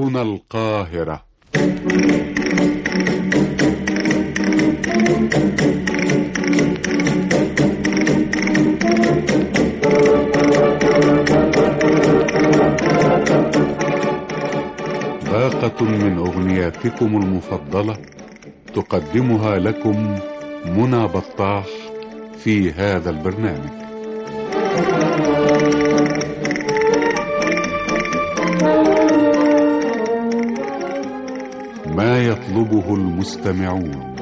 هنا القاهرة باقة من أغنياتكم المفضلة تقدمها لكم منى بطاح في هذا البرنامج ما يطلبه المستمعون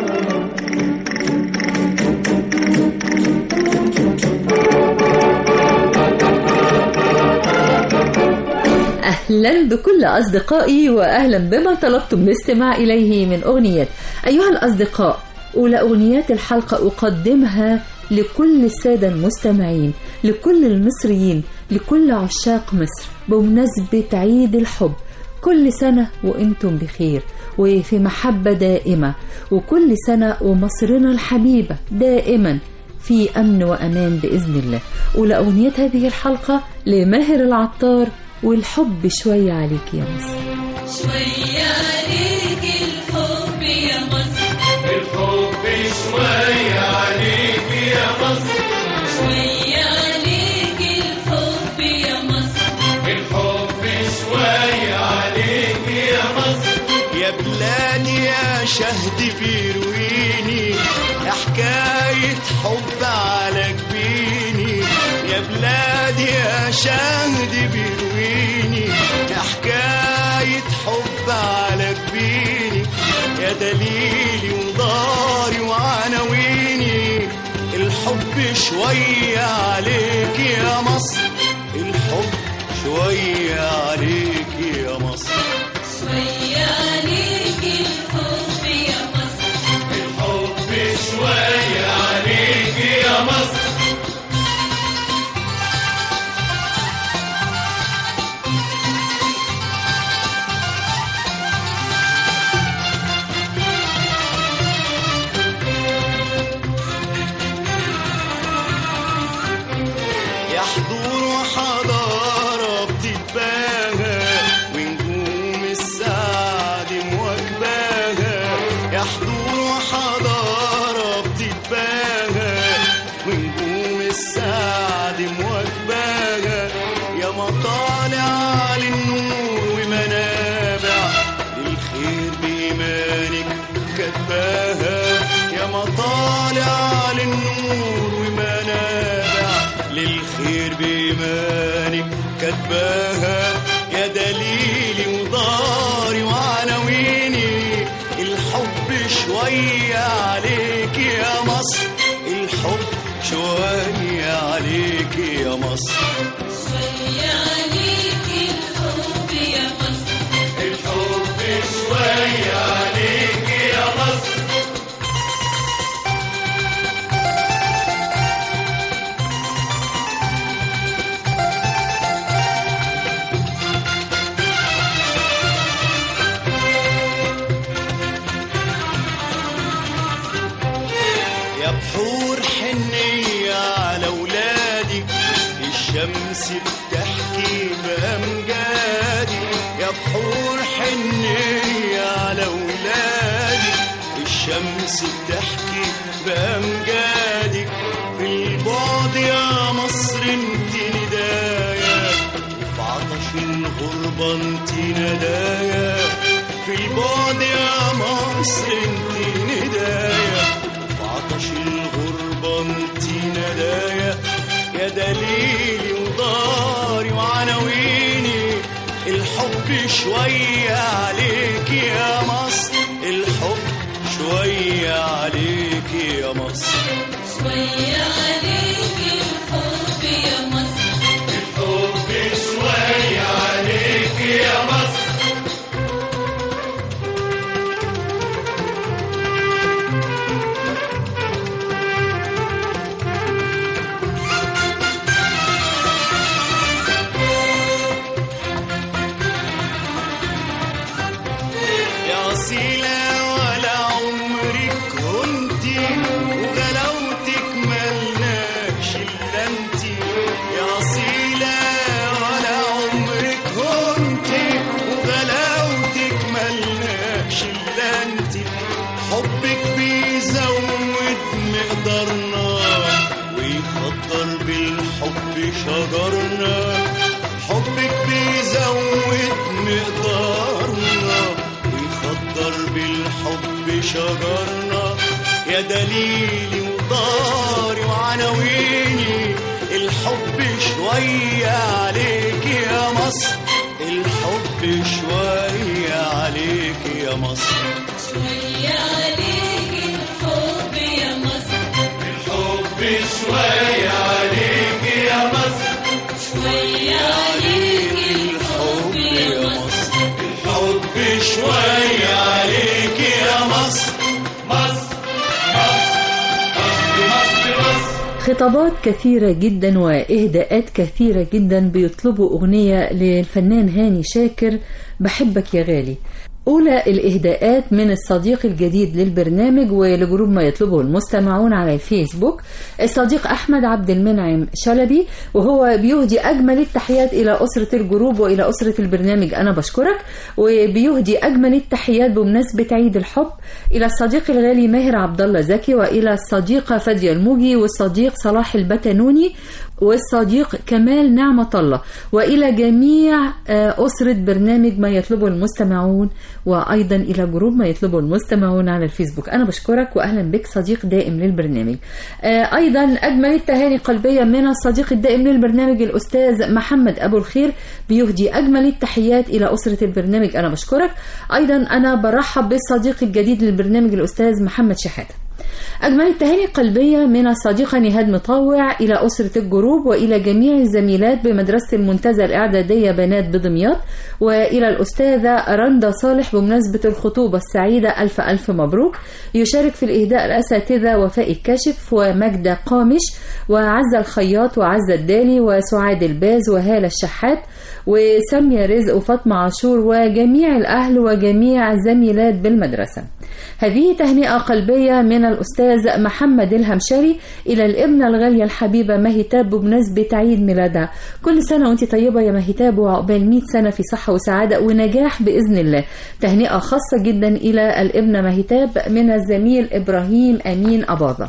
أهلا بكل أصدقائي وأهلا بما طلبتم الاستماع إليه من أغنيات أيها الأصدقاء أولى أغنيات الحلقة أقدمها لكل السادة المستمعين لكل المصريين لكل عشاق مصر بمناسبة عيد الحب كل سنة وانتم بخير وفي محبة دائمة وكل سنة ومصرنا الحبيبة دائما في أمن وأمان بإذن الله أولى أغنية هذه الحلقة لماهر العطار والحب شوية عليك يا مصر شوية عليك الحب يا مصر الحب شوية عليك يا مصر شوية عليك الحب يا مصر الحب شوية عليك يا مصر يا بلادي يا شهد بيرويني يا حكاية حب على جبيني يا بلادي يا شهد بيرويني يا حكاية حب على جبيني يا دليلي وداري وعناويني الحب شوية عليك يا مصر الحب شوية عليك يا مصر شوية عليك الحب يا مصر الحب شوية عليك يا مصر يا حضور وحضارة بتتباهى ونجوم السعد مواكباها يا حضور وحضارة بتتباهى ونجوم السعد مواكباها يا مطالع للنور ومنابع للخير بإيمانك كتباها يا مطالع للنور ومنابع للخير بإيمانك كتباها يا دليلي وداري وعناويني الحب شوية عليك يا مصر الحب شوية عليك يا مصر شوية عليك الحب يا مصر الحب شوية عليك يا مصر يا بحور حنية على ولادي الشمس بتحكي بأمجادي يا بحور حنية على ولادي الشمس بتحكي بأمجادك في البعد يا مصر انت ندايا وفي عطش الغربة انت ندايا في البعد يا مصر انت ندايا وفي عطش الغربة انت ندايا يا دليلي وداري وعناويني الحب شوية عليك يا مصر الحب شوية عليك يا مصر شوية عليك الحب يا مصر الحب شوية عليك يا مصر يا أصيلة ولا عمرك كنتي وغلاوتك ما شجرنا حبك بيزود مقدارنا ويخضر بالحب شجرنا يا دليلي وداري وعناويني الحب شوية عليك يا مصر الحب شوية عليك يا مصر شوية عليك الحب يا مصر الحب شوية عليك يا مصر شوية عليك الحب يا مصر الحب شوية عليك يا مصر مصر مصر مصر مصر خطابات كثيرة جدا وإهداءات كثيرة جدا بيطلبوا أغنية للفنان هاني شاكر بحبك يا غالي أولى الإهداءات من الصديق الجديد للبرنامج ولجروب ما يطلبه المستمعون على الفيسبوك الصديق أحمد عبد المنعم شلبي وهو بيهدي أجمل التحيات إلى أسرة الجروب وإلى أسرة البرنامج أنا بشكرك وبيهدي أجمل التحيات بمناسبة عيد الحب إلى الصديق الغالي ماهر عبد الله زكي وإلى الصديقة فادية الموجي والصديق صلاح البتنوني والصديق كمال نعمة الله وإلى جميع آه، أسرة برنامج ما يطلبه المستمعون وأيضا إلى جروب ما يطلبه المستمعون على الفيسبوك أنا بشكرك وأهلا بك صديق دائم للبرنامج آه، أيضا أجمل التهاني قلبية من الصديق الدائم للبرنامج الأستاذ محمد أبو الخير بيهدي أجمل التحيات إلى أسرة البرنامج أنا بشكرك أيضا أنا برحب بالصديق الجديد للبرنامج الأستاذ محمد شحاتة أجمل التهاني قلبية من الصديقة نهاد مطوع إلى أسرة الجروب وإلى جميع الزميلات بمدرسة المنتزه الإعدادية بنات بدمياط وإلى الأستاذة رندا صالح بمناسبة الخطوبة السعيدة ألف ألف مبروك يشارك في الإهداء الأساتذة وفاء الكاشف ومجدة قامش وعزة الخياط وعزة الدالي وسعاد الباز وهالة الشحات وسامية رزق وفاطمة عاشور وجميع الأهل وجميع الزميلات بالمدرسة هذه تهنئة قلبية من الأستاذ محمد الهمشري إلى الابنة الغالية الحبيبة مهتاب بمناسبة عيد ميلادها كل سنة وانت طيبة يا مهتاب وعقبال 100 سنة في صحة وسعادة ونجاح بإذن الله تهنئة خاصة جدا إلى الابنة مهتاب من الزميل إبراهيم أمين أباظة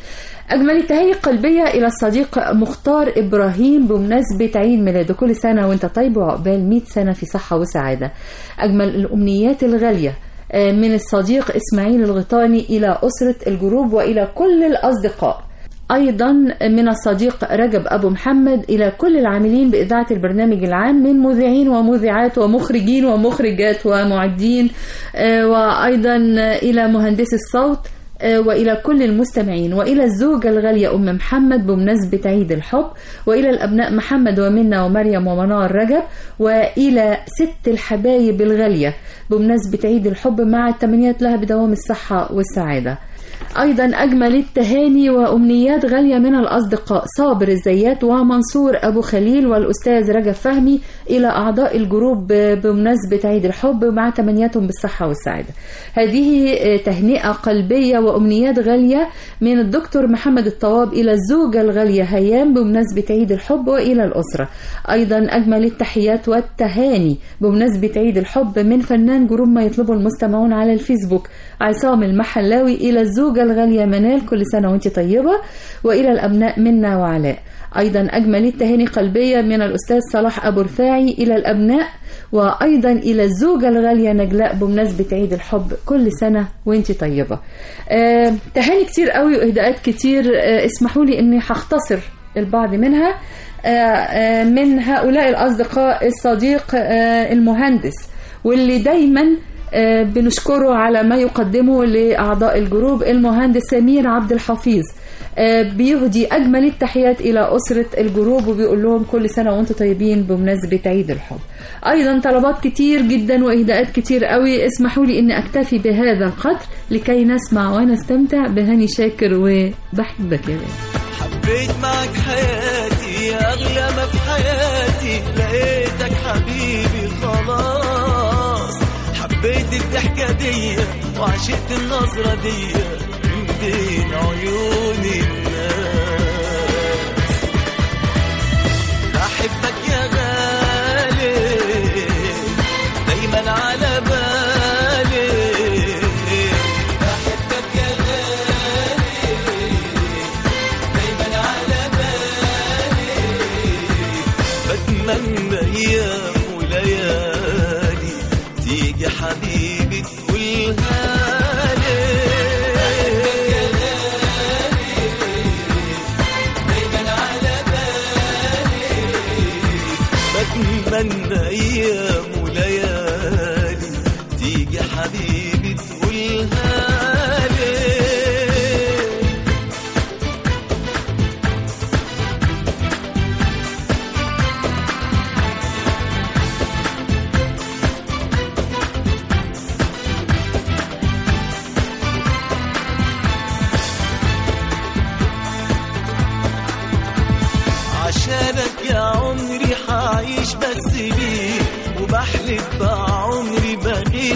أجمل التهاني القلبية إلى الصديق مختار إبراهيم بمناسبة عيد ميلاده كل سنة وأنت طيب وعقبال 100 سنة في صحة وسعادة أجمل الأمنيات الغالية آه، من الصديق إسماعيل الغيطاني إلى أسرة الجروب وإلى كل الأصدقاء أيضا من الصديق رجب أبو محمد إلى كل العاملين بإذاعة البرنامج العام من مذيعين ومذيعات ومخرجين ومخرجات ومعدين آه، وأيضا إلى مهندس الصوت آه، وإلى كل المستمعين وإلى الزوجة الغالية أم محمد بمناسبة عيد الحب وإلى الأبناء محمد ومنى ومريم ومنار رجب وإلى ست الحبايب الغالية بمناسبة عيد الحب مع التمنيات لها بدوام الصحة والسعادة أيضا أجمل التهاني وأمنيات غالية من الأصدقاء صابر الزيات ومنصور أبو خليل والأستاذ رجب فهمي إلى أعضاء الجروب بمناسبة عيد الحب مع تمنياتهم بالصحة والسعادة هذه آه، تهنئة قلبية وأمنيات غالية من الدكتور محمد الطواب إلى الزوجة الغالية هيام بمناسبة عيد الحب وإلى الأسرة أيضا أجمل التحيات والتهاني بمناسبة عيد الحب من فنان جروب ما يطلبه المستمعون على الفيسبوك عصام المحلاوي إلى الزوجة الغالية منال كل سنة وانت طيبة وإلى الأبناء منا وعلاء أيضا أجمل التهاني قلبية من الأستاذ صلاح أبو رفاعي إلى الأبناء وأيضا إلى الزوجة الغالية نجلاء بمناسبة عيد الحب كل سنة وانت طيبة آه تهاني كتير قوي وإهداءات كتير آه اسمحوا لي أني هختصر البعض منها آه آه من هؤلاء الأصدقاء الصديق آه المهندس واللي دايما آه، بنشكره على ما يقدمه لأعضاء الجروب المهندس سمير عبد الحفيظ آه، بيهدي أجمل التحيات إلى أسرة الجروب وبيقول لهم كل سنة وأنتم طيبين بمناسبة عيد الحب أيضا طلبات كتير جدا وإهداءات كتير قوي اسمحوا لي أني أكتفي بهذا القدر لكي نسمع ونستمتع بهاني شاكر وبحبك يا غالي حبيت معك حياتي يا أغلى ما في حياتي لقيتك حبيبي خلاص حبيت الضحكة دي وعشقت النظرة دي من بين عيون الناس بحبك يا غالي دايما على بالي بحبك يا غالي دايما على بالي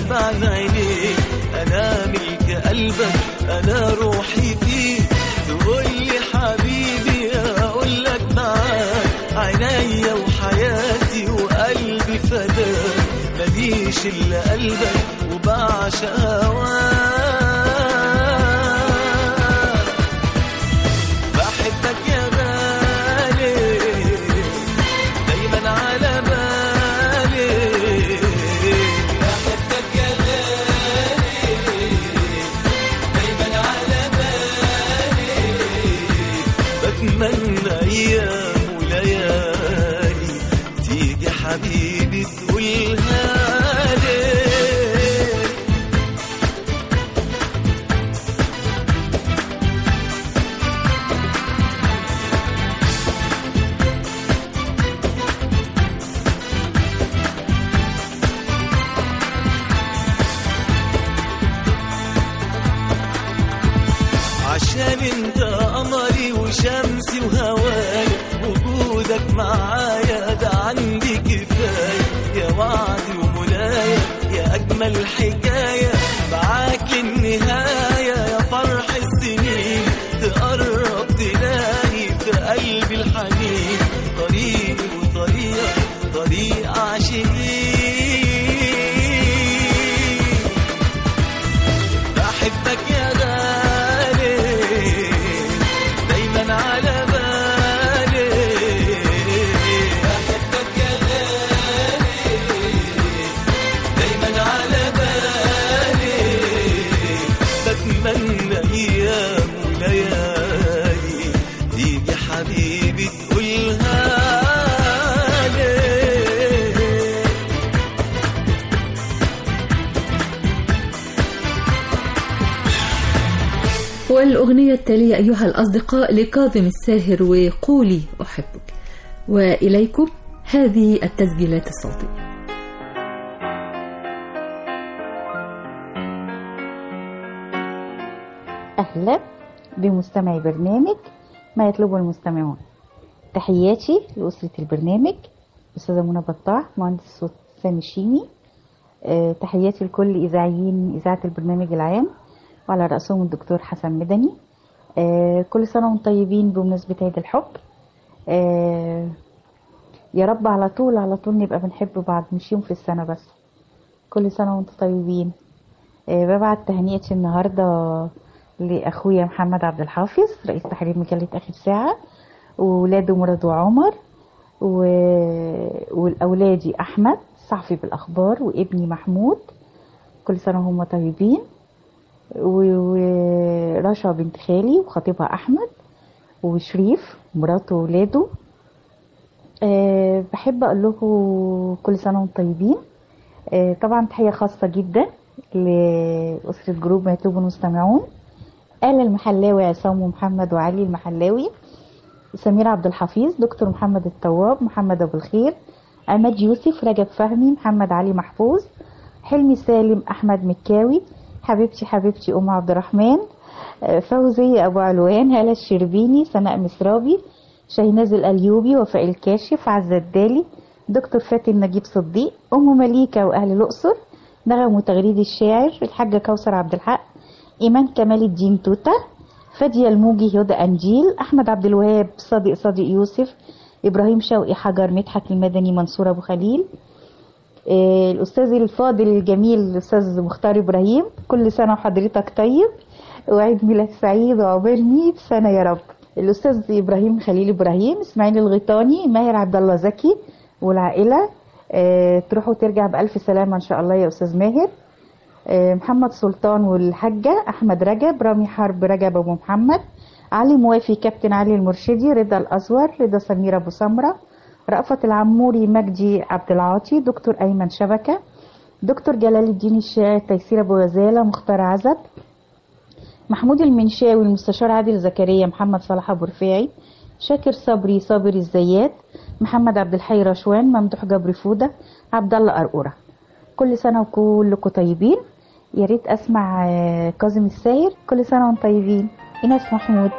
بعد عينيك انا ملك قلبك انا روحي فيك تقول لي حبيبي اقول لك معاك عينيا وحياتي وقلبي فداك ماليش الا قلبك وبعشق هواك بحبك يا غالي دايما على بالي بحبك يا غالي دايما على بالي بتمنى ايام وليالي تيجي حبيبي تقولها لي عشان انت قمري وشمسي وهواي وجودك معايا ده عندي كفايه يا وعدي ومنايا يا اجمل حكايه معاك للنهايه يا فرح السنين تقرب تلاقي في قلبي الحنين طريقي وطريقك طريق عاشقين بحبك يا غالي دايما على بالي بحبك يا غالي دايما على بالي بتمنى ايام وليالي تيجي حبيبي تقولها لي والأغنية التالية أيها الأصدقاء لكاظم الساهر وقولي أحبك وإليكم هذه التسجيلات الصوتية أهلا بمستمعي برنامج ما يطلبه المستمعون تحياتي لأسرة البرنامج أستاذة منى بطاح مهندس الصوت سامي الشيمي آه، تحياتي لكل إذاعيين إذاعة البرنامج العام وعلى رأسهم الدكتور حسن مدني آه، كل سنة وانتم طيبين بمناسبة عيد الحب آه، يا رب على طول على طول نبقى بنحب بعض مش يوم في السنة بس كل سنة وانتم طيبين آه، ببعت تهنئتي النهاردة لأخويا محمد عبد الحافظ رئيس تحرير مجلة آخر ساعة وولاده مراد وعمر و... والأولادي أحمد صحفي بالأخبار وابني محمود كل سنة وهم طيبين و- ورشا بنت خالي وخطيبها أحمد وشريف مراته وولاده أه بحب أقول لكم كل سنة وانتم طيبين أه طبعا تحية خاصة جدا لأسرة جروب ما يطلبه المستمعون آل المحلاوي عصام ومحمد وعلي المحلاوي سمير عبد الحفيظ دكتور محمد الطواب محمد أبو الخير عماد يوسف رجب فهمي محمد علي محفوظ حلمي سالم أحمد مكاوي حبيبتي حبيبتي أم عبد الرحمن آه، فوزية أبو علوان هالة الشربيني سناء مسرابي شاهناز الأليوبي وفاء الكاشف عزة الدالي دكتور فاتن نجيب صديق أم مليكة وأهل الأقصر نغم وتغريد الشاعر الحاجة كوثر عبد الحق إيمان كمال الدين توتة فادية الموجي هدى أنجيل أحمد عبد الوهاب صادق صادق يوسف إبراهيم شوقي حجر مدحت المدني منصور أبو خليل آه، الأستاذ الفاضل الجميل الأستاذ مختار إبراهيم كل سنة وحضرتك طيب وعيد ميلاد سعيد وعقبال 100 سنة يا رب الأستاذ إبراهيم خليل إبراهيم إسماعيل الغيطاني ماهر عبد الله زكي والعائلة آه، تروح وترجع بألف سلامة إن شاء الله يا أستاذ ماهر آه، محمد سلطان والحاجة أحمد رجب رامي حرب رجب أبو محمد علي موافي كابتن علي المرشدي رضا الأزور رضا سمير أبو سمرة رأفت العموري مجدي عبد العاطي دكتور أيمن شبكة دكتور جلال الدين الشاعر تيسير أبو غزالة مختار عزب محمود المنشاوي المستشار عادل زكريا محمد صلاح أبو رفاعي شاكر صبري صابر الزيات محمد عبد الحي رشوان ممدوح جبر فودة عبد الله قرقورة كل سنة وكلكم طيبين يا ريت أسمع آه، كاظم الساير كل سنة وانتم طيبين إيناس محمود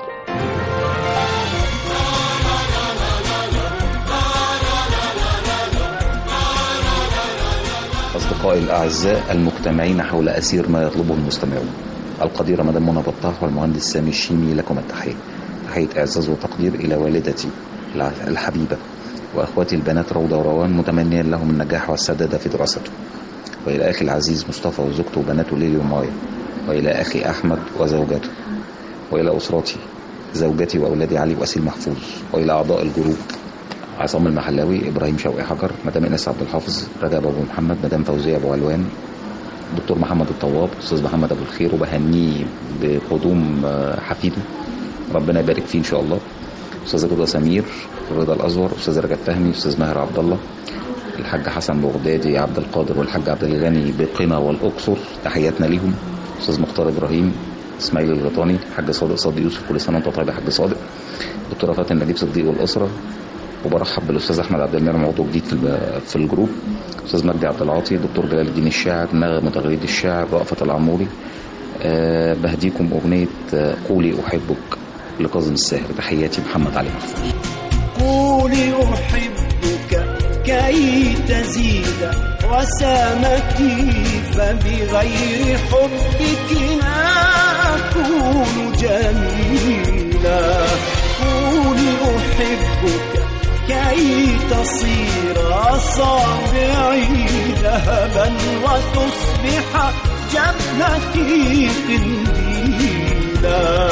أصدقائي الأعزاء المجتمعين حول أسير ما يطلبه المستمعون القديرة مدام منى بطاح والمهندس سامي الشيمي لكم التحية تحية إعزاز وتقدير إلى والدتي الع- الحبيبة وأخواتي البنات روضة وروان متمنيا لهم النجاح والسداد في دراستهم وإلى أخي العزيز مصطفى وزوجته وبناته ليلي ومايا وإلى أخي أحمد وزوجته وإلى أسرتي زوجتي وأولادي علي وأسيل محفوظ وإلى أعضاء الجروب عصام المحلاوي إبراهيم شوقي حجر مدام إنس عبد الحافظ رجب أبو محمد مدام فوزية أبو علوان دكتور محمد الطواب أستاذ محمد أبو الخير وبهنيه بقدوم آه، حفيده ربنا يبارك فيه إن شاء الله أستاذ رضا سمير رضا الأزور أستاذ رجب فهمي أستاذ ماهر عبد الله الحاج حسن بغدادي عبد القادر والحاج عبد الغني بقنا والأقصر تحياتنا ليهم أستاذ مختار إبراهيم إسماعيل الغطاني حاج صادق صادق يوسف كل سنة وأنت طيب يا حاج صادق دكتورة فاتن نجيب صديق والأسرة وبرحب بالاستاذ احمد عبد المنعم عضو جديد في الب- في الجروب استاذ مجدي عبد العاطي دكتور جلال الدين الشاعر نغم تغريد الشاعر رأفت العموري أه بهديكم اغنيه آه، قولي احبك لكاظم الساهر تحياتي محمد علي محفوظ قولي أحبك كي تزيد وسامتي فبغير حبك لا أكون جميلا قولي أحبك كي تصير أصابعي ذهبا وتصبح جبهتي قنديلا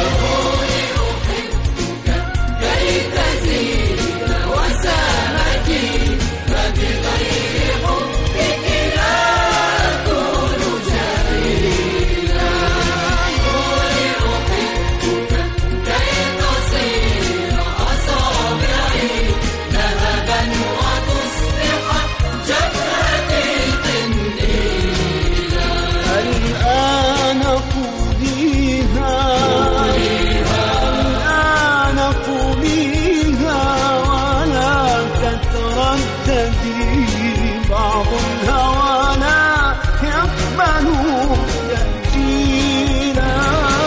الآن قوليها الآن قوليها ولا تترددي بعض الهوى لا يقبل تأجيلا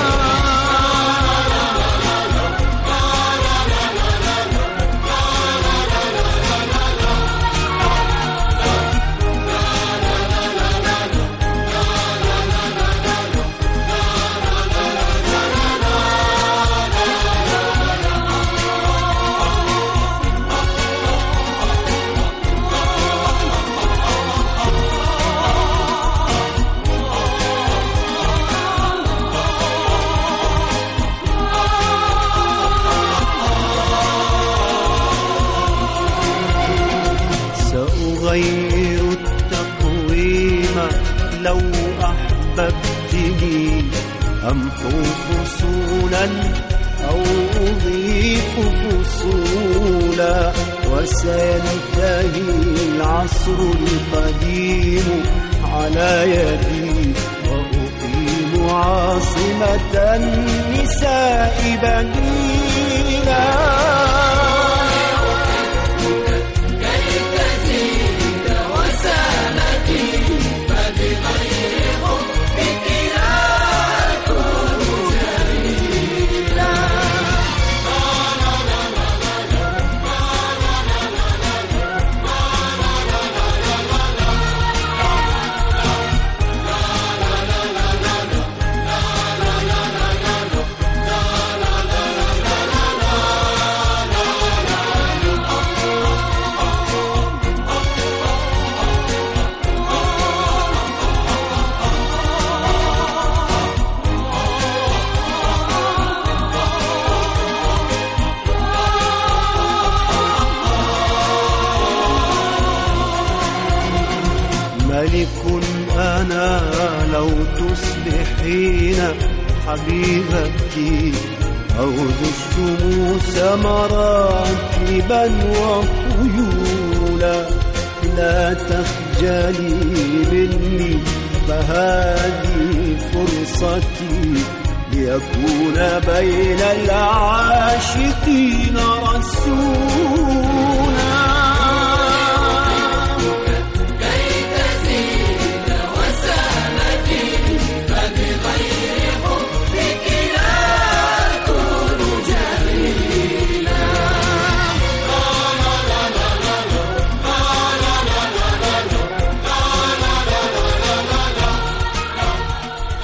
سأغير التقويم لو أحببتني أمحو فصولا أو أضيف فصولا وسينتهي العصر القديم على يدي وأقيم عاصمة النساء بديلا ملك أنا لو تصبحين حبيبتي أو ذو الشموس مراتبا وخيولا لا تخجلي مني فهذه فرصتي ليكون بين العاشقين رسولا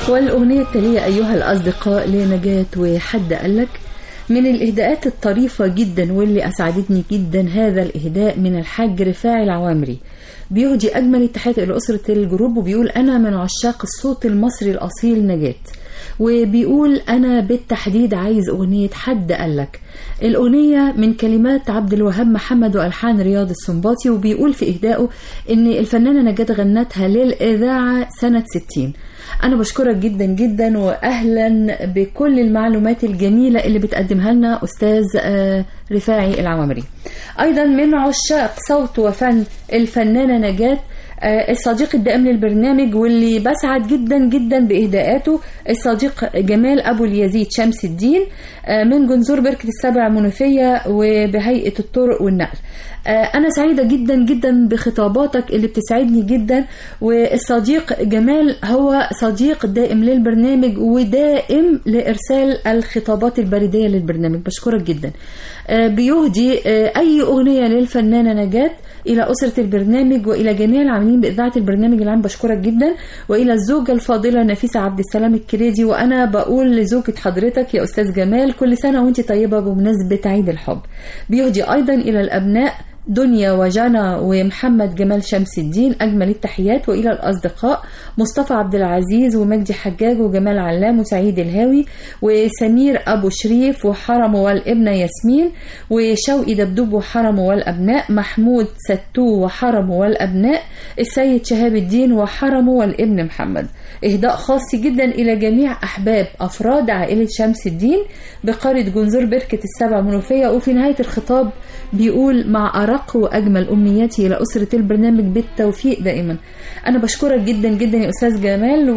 والأغنية التالية أيها الأصدقاء لنجاة وحد قالك من الإهداءات الطريفة جدا واللي أسعدتني جدا هذا الإهداء من الحاج رفاعي العوامري بيهدي أجمل التحيات إلى أسرة الجروب وبيقول أنا من عشاق الصوت المصري الأصيل نجاة وبيقول أنا بالتحديد عايز أغنية حد قالك الأغنية من كلمات عبد الوهاب محمد وألحان رياض السنباطي وبيقول في إهدائه إن الفنانة نجاة غنتها للإذاعة سنة 60 أنا بشكرك جدا جدا وأهلا بكل المعلومات الجميلة اللي بتقدمها لنا أستاذ آه، رفاعي العوامري أيضا من عشاق صوت وفن الفنانة نجاة آه، الصديق الدائم للبرنامج واللي بسعد جدا جدا بإهداءاته الصديق جمال أبو اليزيد شمس الدين آه، من جنزور بركة السبع منوفية وبهيئة الطرق والنقل آه، أنا سعيدة جدا جدا بخطاباتك اللي بتسعدني جدا والصديق جمال هو صديق دائم للبرنامج ودائم لإرسال الخطابات البريدية للبرنامج بشكرك جدا آه، بيهدي آه، أي أغنية للفنانة نجاة إلى أسرة البرنامج وإلى جميع العاملين بإذاعة البرنامج العام بشكرك جدا وإلى الزوجة الفاضلة نفيسة عبد السلام الكريدي وأنا بقول لزوجة حضرتك يا أستاذ جمال كل سنة وأنت طيبة بمناسبة عيد الحب بيهدي أيضا إلى الأبناء دنيا وجنى ومحمد جمال شمس الدين أجمل التحيات وإلى الأصدقاء مصطفى عبد العزيز ومجدي حجاج وجمال علام وسعيد الهاوي وسمير أبو شريف وحرمه والابنة ياسمين وشوقي دبدوب وحرمه والأبناء محمود ستو وحرمه والأبناء السيد شهاب الدين وحرمه والابن محمد إهداء خاص جدا إلى جميع أحباب أفراد عائلة شمس الدين بقرية جنزور بركة السبع منوفية وفي نهاية الخطاب بيقول مع أرق وأجمل أمنياتي إلى أسرة البرنامج بالتوفيق دائما أنا بشكرك جدا جدا يا أستاذ جمال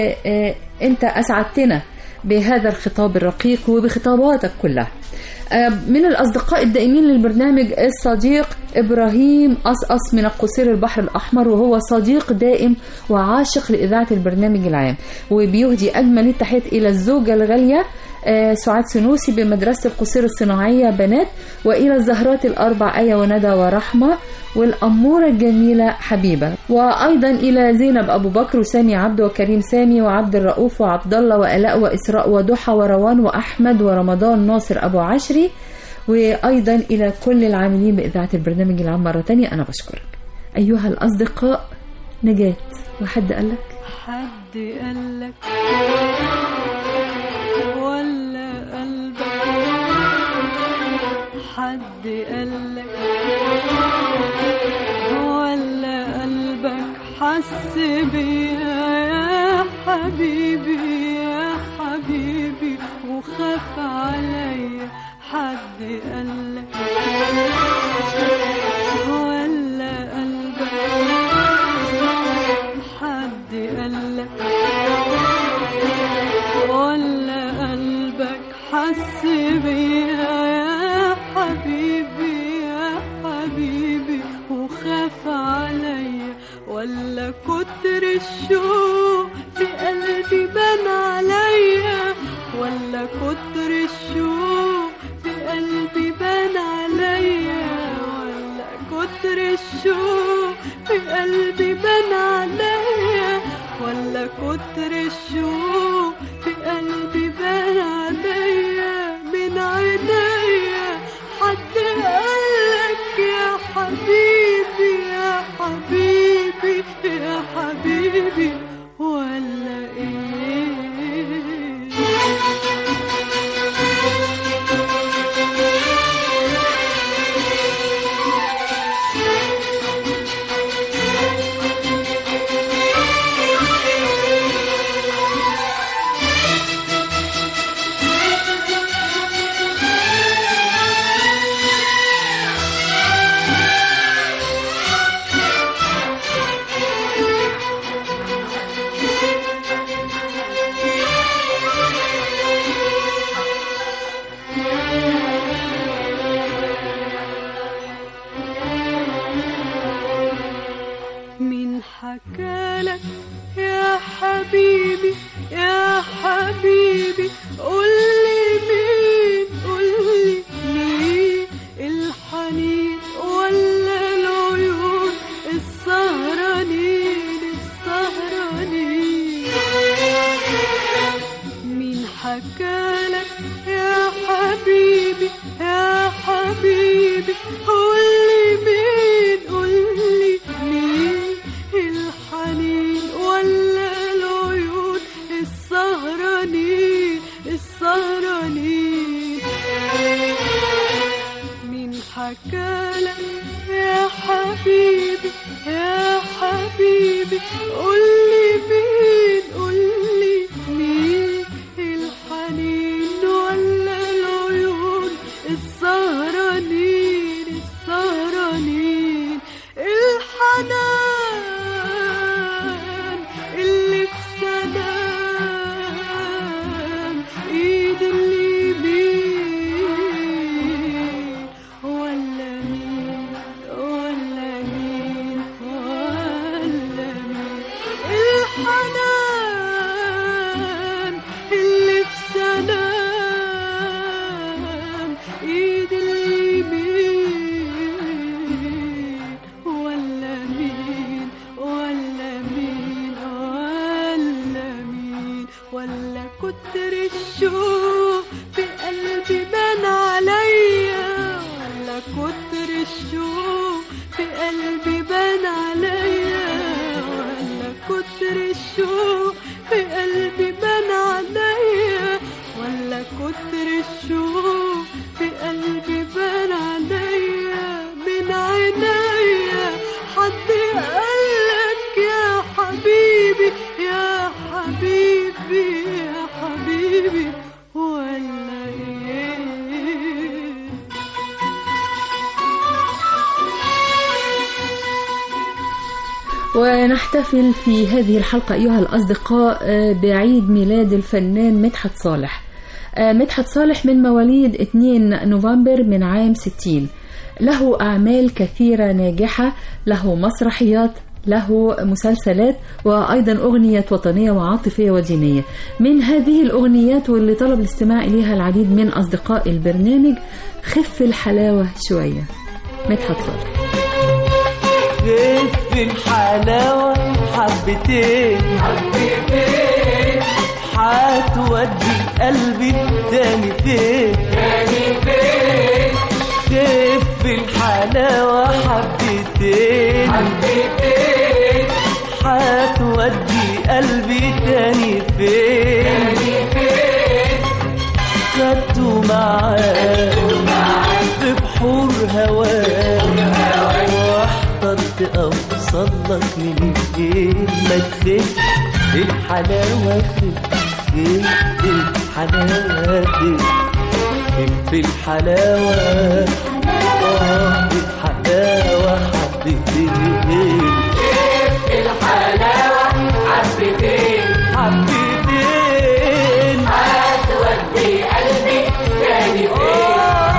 وأنت أسعدتنا بهذا الخطاب الرقيق وبخطاباتك كلها آه، من الأصدقاء الدائمين للبرنامج الصديق إبراهيم أصأص من القصير البحر الأحمر وهو صديق دائم وعاشق لإذاعة البرنامج العام وبيهدي أجمل التحيات إلى الزوجة الغالية آه، سعاد سنوسي بمدرسة القصير الصناعية بنات وإلى الزهرات الأربع آية وندى ورحمة والأمورة الجميلة حبيبة وأيضا إلى زينب أبو بكر وسامي عبد وكريم سامي وعبد الرؤوف وعبد الله وآلاء وإسراء وضحى وروان وأحمد ورمضان ناصر أبو عشري وأيضا إلى كل العاملين بإذاعة البرنامج العام مرة تانية أنا بشكرك أيها الأصدقاء نجاة وحد قالك حد قالك ولا قلبك حد قالك ولا قلبك حس بيا يا حبيبي يا حبيبي وخاف عليا حد قالك ولا قلبك حد قالك ولا قلبك حس بيا يا حبيبي يا حبيبي وخاف عليا ولا كتر الشوق في قلبي بان عليا ولا كتر الشوق في قلبي بان عليا ولا كتر الشوق في قلبي بان عليا ولا كتر الشوق في قلبي بان عليا من عينيا حد قالك يا حبيبي يا حبيبي يا حبيبي ولا ايه مين حكالك يا حبيبي يا حبيبي قولي مين قولي مين الحنين ولا العيون السهرانين السهرانين حكالك يا حبيبي يا حبيبي قولي مين قولي مين الحنين ولا العيون السهرانين السهرانين مين حكالك يا حبيبي يا حبيبي قولي مين قولي مين الحنين ولا العيون السهرانين السهرانين الحنان اللي في سلام ايد اليمين ولا مين ولا مين ولا مين الحنان اللي في سلام ايد اليمين ولا مين ولا مين ولا مين ولا كتر الشوق في قلبي بان عليا ولا كتر الشوق في قلبي بان عليا ولا كتر الشوق في قلبي بان عليا ولا كتر الشوق في قلبي بان عليا من عينيا حد قالك يا حبيبي يا حبيبي يا حبيبي ولا ايه ونحتفل في هذه الحلقة أيها الأصدقاء آه، بعيد ميلاد الفنان مدحت صالح آه، مدحت صالح من مواليد 2 نوفمبر من عام 60 له أعمال كثيرة ناجحة له مسرحيات له مسلسلات وأيضا أغنية وطنية وعاطفية ودينية من هذه الأغنيات واللي طلب الاستماع إليها العديد من أصدقاء البرنامج خف الحلاوة شوية مدحت صالح خف الحلاوة حبتين حبتين هتودي قلبي تاني فين تاني فين خف الحلاوة حبتين حبتين هتودي قلبي تاني فين تاني فين خدته معاه في بحور هواه واحترت اوصل لك منين ما تخف الحلاوه خف الحلاوه خف خف الحلاوه اه الحلاوه حبتين الحلاوه حبتين حبتين هتودي قلبي تاني فين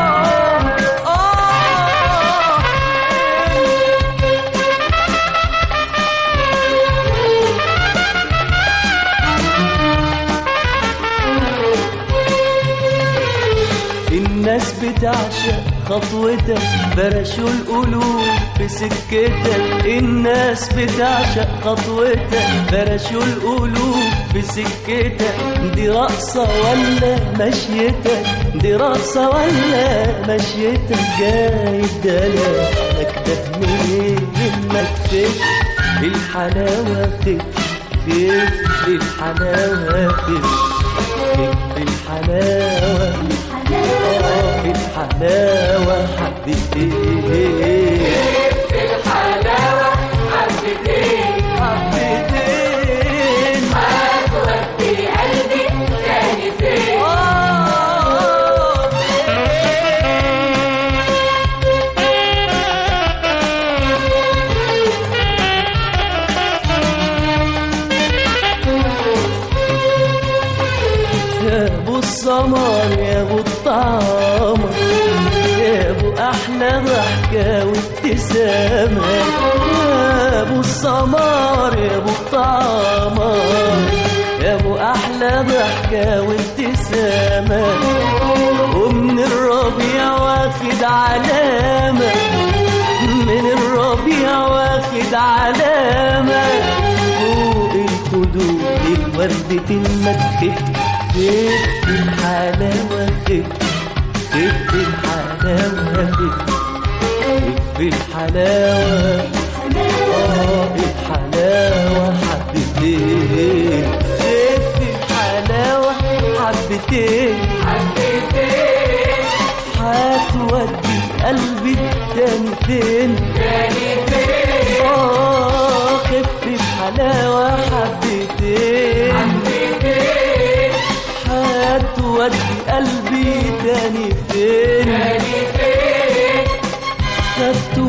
الناس بتعشق خطوتك برشوا القلوب في سكتك الناس بتعشق خطوتك برشوا القلوب في سكتك دي رقصة ولا مشيتك دي رقصة ولا مشيتك جاي دلالك ده منين ما تخف الحلاوة خف خف الحلاوة خف خف الحلاوة آه، الحلاوة حبتين الحلاوة حبتين حبتين هتودي قلبي تاني فين يا ابو السمر يا ابو الطعامة يا ابو احلى ضحكة وابتسامة يا ابو السمر يا ابو الطعامة يا ابو احلى ضحكة وابتسامة ومن الربيع واخد علامة من الربيع واخد علامة فوق الخدود وردة المدخل خف الحلاوة خف خف الحلاوة خف خف الحلاوة اه الحلاوة حبتين خف الحلاوة حبتين هتودي قلبي تاني فين اه خف الحلاوة حبتين هتودي قلبي تاني فين خدته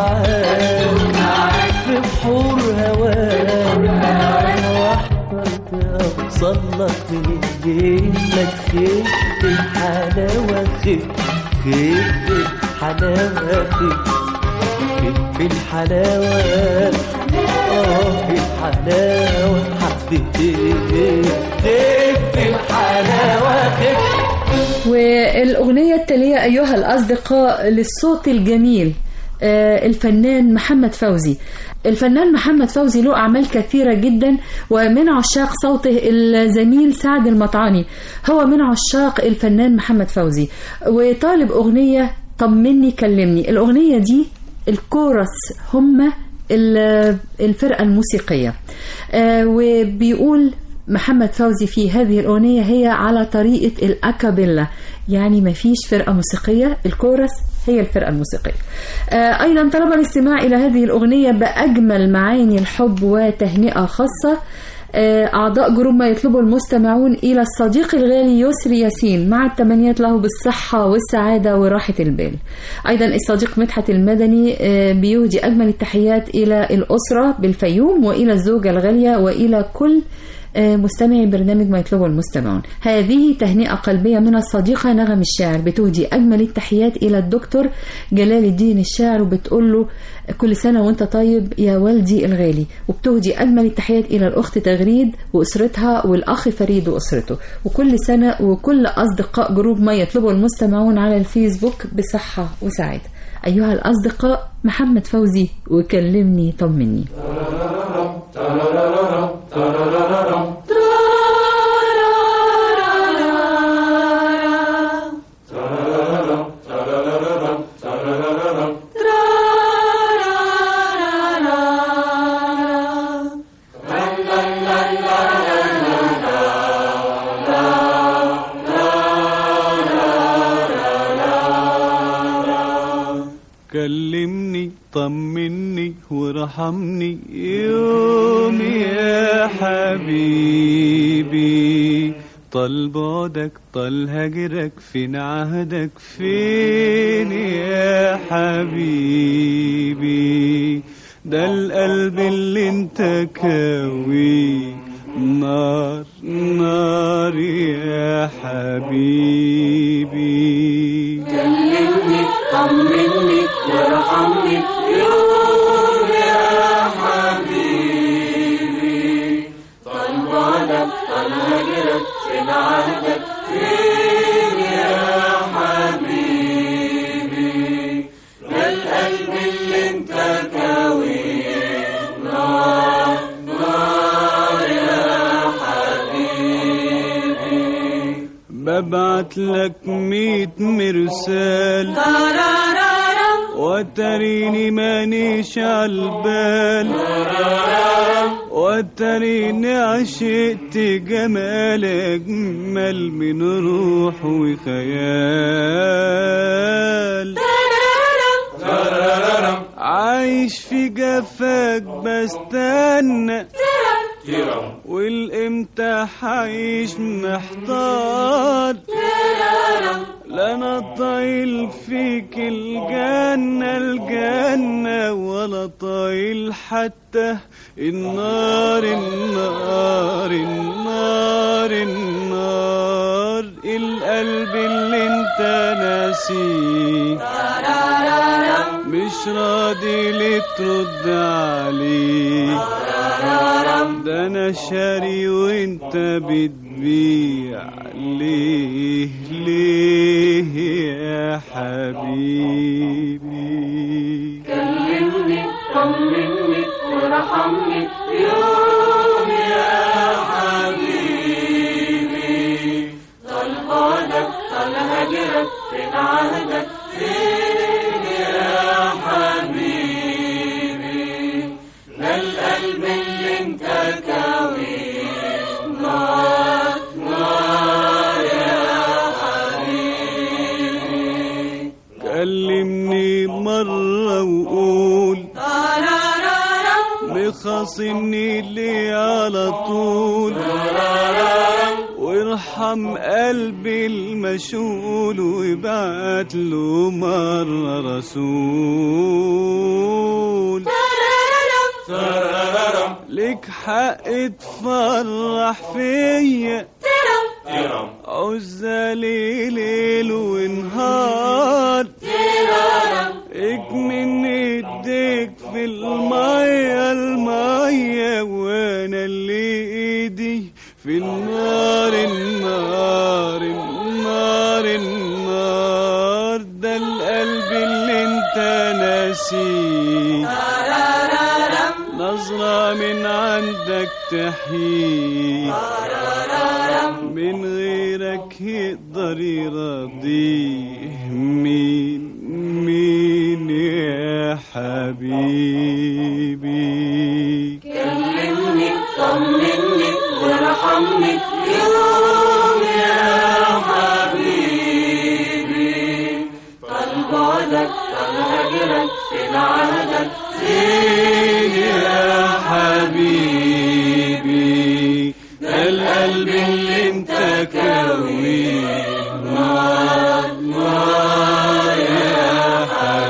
معاك في بحور هواك واحضرت اوصل لك من لك خف الحلاوة خف خف الحلاوة خف خف الحلاوة اه الحلاوة حبتين خف الحلاوة خف والأغنية التالية أيها الأصدقاء للصوت الجميل آه، الفنان محمد فوزي الفنان محمد فوزي له أعمال كثيرة جدا ومن عشاق صوته الزميل سعد المطعاني هو من عشاق الفنان محمد فوزي وطالب أغنية طمني كلمني الأغنية دي الكورس هم ال- الفرقة الموسيقية آه، وبيقول محمد فوزي في هذه الأغنية هي على طريقة الأكابيلا يعني ما فيش فرقة موسيقية الكورس هي الفرقة الموسيقية آه، أيضا طلب الاستماع إلى هذه الأغنية بأجمل معاني الحب وتهنئة خاصة آه، أعضاء جروب ما يطلبه المستمعون إلى الصديق الغالي يسري ياسين مع التمنيات له بالصحة والسعادة وراحة البال أيضا الصديق مدحت المدني آه، بيهدي أجمل التحيات إلى الأسرة بالفيوم وإلى الزوجة الغالية وإلى كل آه، مستمعي برنامج ما يطلبه المستمعون هذه تهنئة قلبية من الصديقة نغم الشاعر بتهدي أجمل التحيات إلى الدكتور جلال الدين الشاعر وبتقول له كل سنة وانت طيب يا والدي الغالي وبتهدي أجمل التحيات إلى الأخت تغريد وأسرتها والأخ فريد وأسرته وكل سنة وكل أصدقاء جروب ما يطلبه المستمعون على الفيسبوك بصحة وسعادة أيها الأصدقاء محمد فوزي وكلمني طمني كلمني طمني وارحمني يوم يا حبيبي طال بعدك طال هجرك فين عهدك فين يا حبيبي ده القلب اللي انت كاوي نار نار يا حبيبي كلمني طمني وارحمني يوم يا حبيبي طال بعدك طال هجرك فين عهدك فين يا حبيبي ده القلب اللي انت كاويه نار نار يا حبيبي ببعت لك ميت مرسال وتريني مانيش عالبال وتريني عشقت جمال أجمل من روح وخيال عايش في جفاك بستنى والامتى حعيش محتار لا انا طايل فيك الجنة الجنة ولا طايل حتى النار النار النار النار القلب اللي انت ناسيه مش راضي ليه ترد عليه ده انا شاري وانت بتبيع ليه ليه يا حبيبي كلمني طمني وارحمني يوم يا حبيبي واصلني لي على طول وارحم قلبي المشغول وابعت له مرة رسول لك حق تفرح فيا عزالي ليل ونهار اكمن ايديك في المية المية وانا اللي ايدي في النار النار النار النار ده القلب اللي انت ناسيه نظرة من عندك تحيي من غيرك يقدر يرضيه مين مين يا حبيبي كلمني طمني وارحمني يوم يا حبيبي طال بعدك طال هجرك فين عهدك فين يا حبيبي ده القلب اللي انت كويه نار نار يا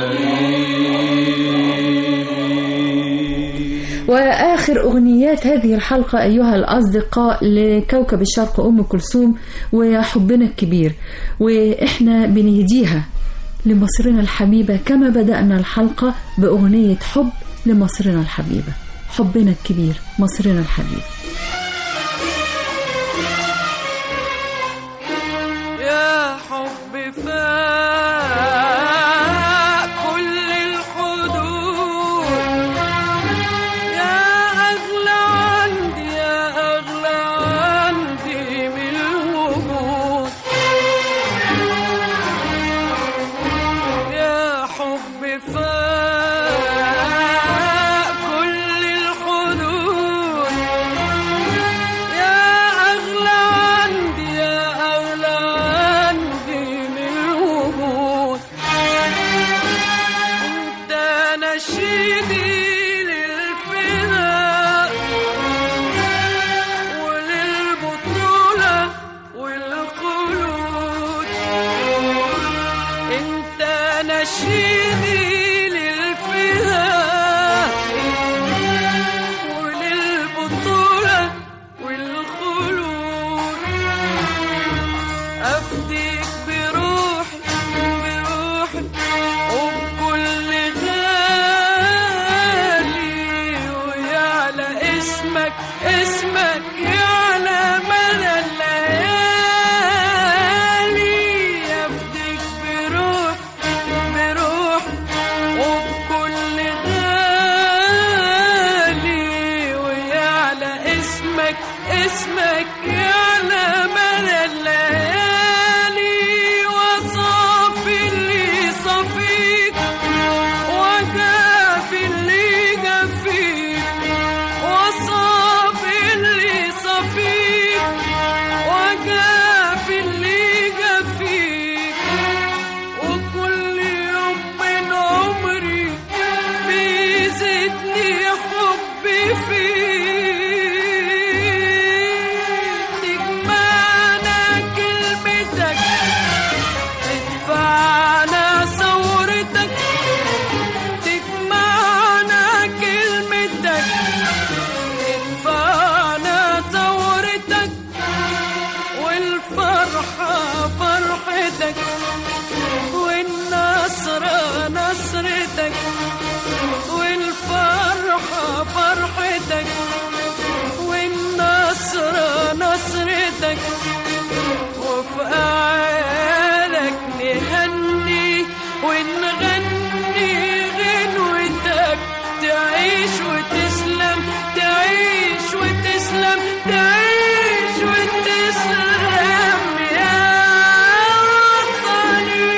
حبيبي وآخر أغنيات هذه الحلقة أيها الأصدقاء لكوكب الشرق أم كلثوم وحبنا الكبير وإحنا بنهديها لمصرنا الحبيبة كما بدأنا الحلقة بأغنية حب لمصرنا الحبيبة حبنا الكبير مصرنا الحبيبة يا حب فاق كل الحدود يا أغلى عندي يا أغلى عندي من الوجود يا حب فاق كل الحدود يا أغلى عندي يا أغلى عندي من الوجود أنت نشيدي للفداء وللبطولة والخلود أنت نشيدي للفداء وللبطولة والخلود أفديك بروحي بروحي وبكل غالي ويعلى اسمك اسمك يعلى مدى الليالي أفديك بروحي بروحي وبكل غالي ويعلى اسمك اسمك يعلى مدى الليالي وصافي اللي صفيك وجافي اللي جافيك وصافي اللي صفيك وجافي اللي جافيك وكل يوم من عمري بيزيدني حبي فيك تجمعنا كلمتك تدفعنا ثورتك تجمعنا كلمتك تدفعنا ثورتك والفرحة فرحتك والنصر نصرتك والفرحة فرحتك والنصر نصرتك وفي أعيادك نهني ونغني غنوتك تعيش وتسلم تعيش وتسلم تعيش وتسلم يا وطني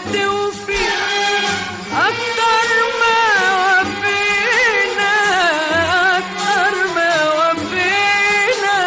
وتوفي أكتر ما وفينا أكتر ما وفينا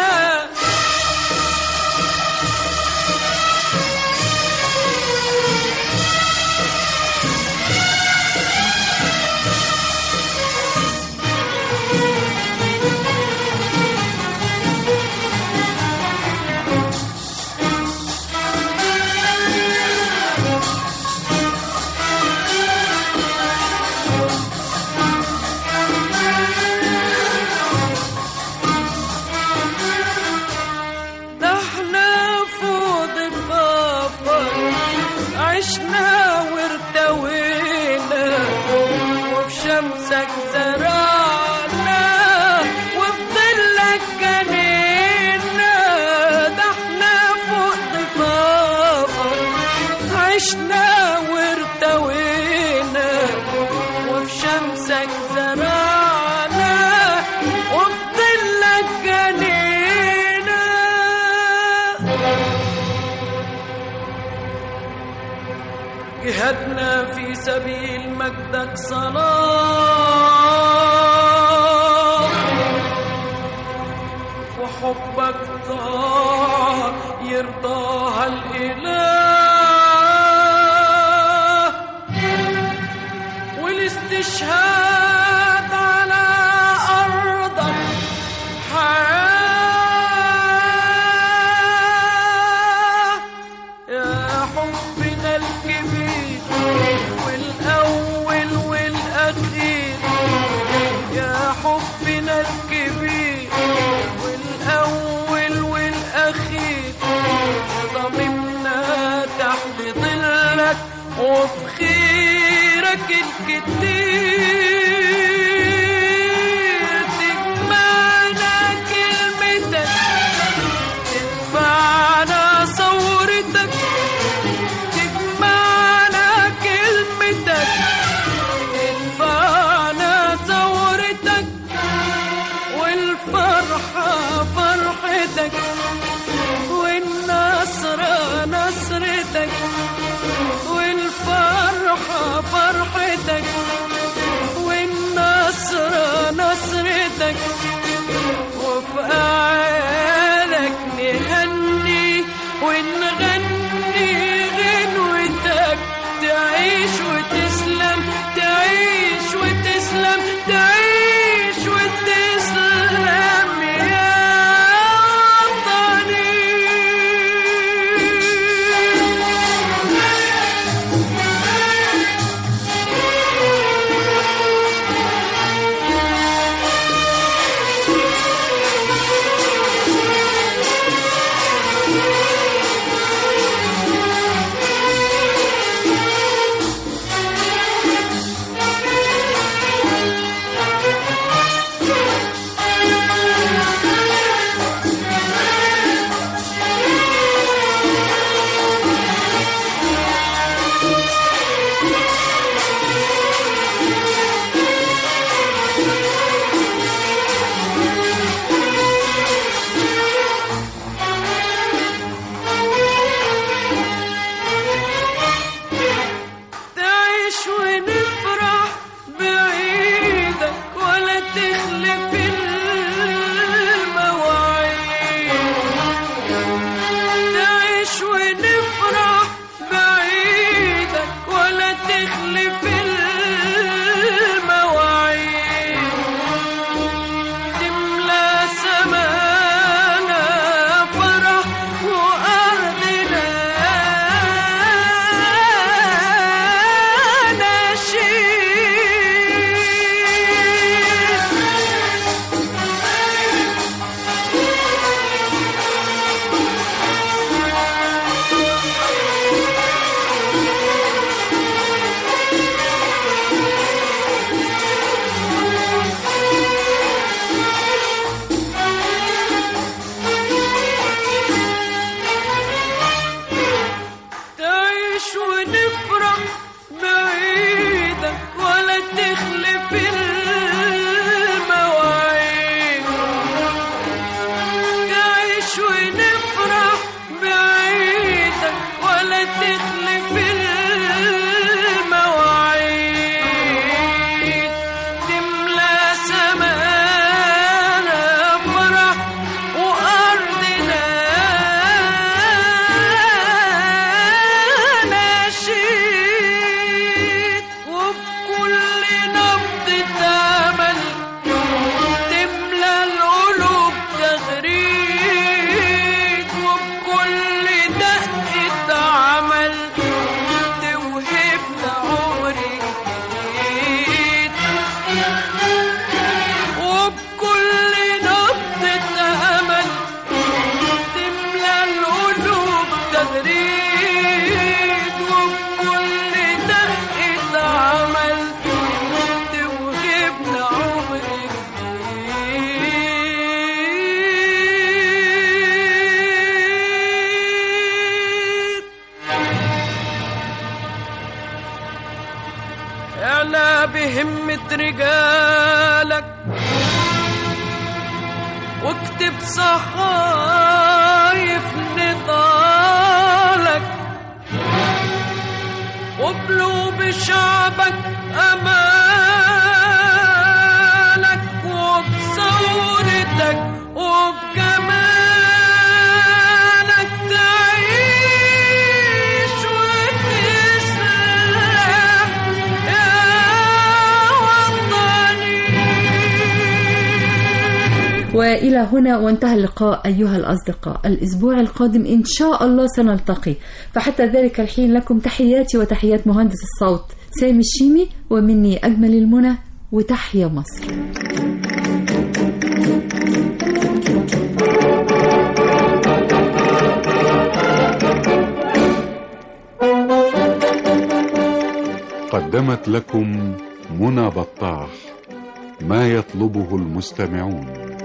ده احنا فوق ضفافك عشنا وارتوينا وفي شمسك زرعنا وفي ظلك جنينا ده احنا فوق ضفافك عشنا وارتوينا وفي شمسك زرعنا وفي ظلك جنينا جهادنا في سبيل مجدك صلاة وحبك طاعة يرضاها الإله والاستشهاد على أرضك حياة يا حبنا الكبير والأول والأخير يا حبنا الكبير والأول والأخير ضممنا تحت ظلك وفي خيرك الكتير تجمعنا كلمتك تدفعنا ثورتك تجمعنا كلمتك تدفعنا ثورتك والفرحة فرحتك والنصر نصرتك والفرحة فرحتك والنصر نصرتك وفي أعيالك نهني ونغني غنوتك تعيش وتسلم تعيش وتسلم تعيش وتسلم يا وطني تعيش ونفرح بعيدك ولا تخلف المواعيد تعيش ونفرح بعيدك ولا تخلف المواعيد تملى سمانا فرح وأرضنا نشيد تعيش ونفرح بعيدك ولا تخلف المواعيد تعيش ونفرح بعيدك ولا تخلف المواعيد اعلى بهمة رجالك واكتب صحايف نضالك وابلو بشعبك امالك وبثورتك وبجمالك تعيش وتسلم يا وطني والى هنا وانتهى اللقاء ايها الاصدقاء الاسبوع القادم ان شاء الله سنلتقي فحتى ذلك الحين لكم تحياتي وتحيات مهندس الصوت سامي الشيمي ومني اجمل المنى وتحيا مصر قدمت لكم منى بطاح ما يطلبه المستمعون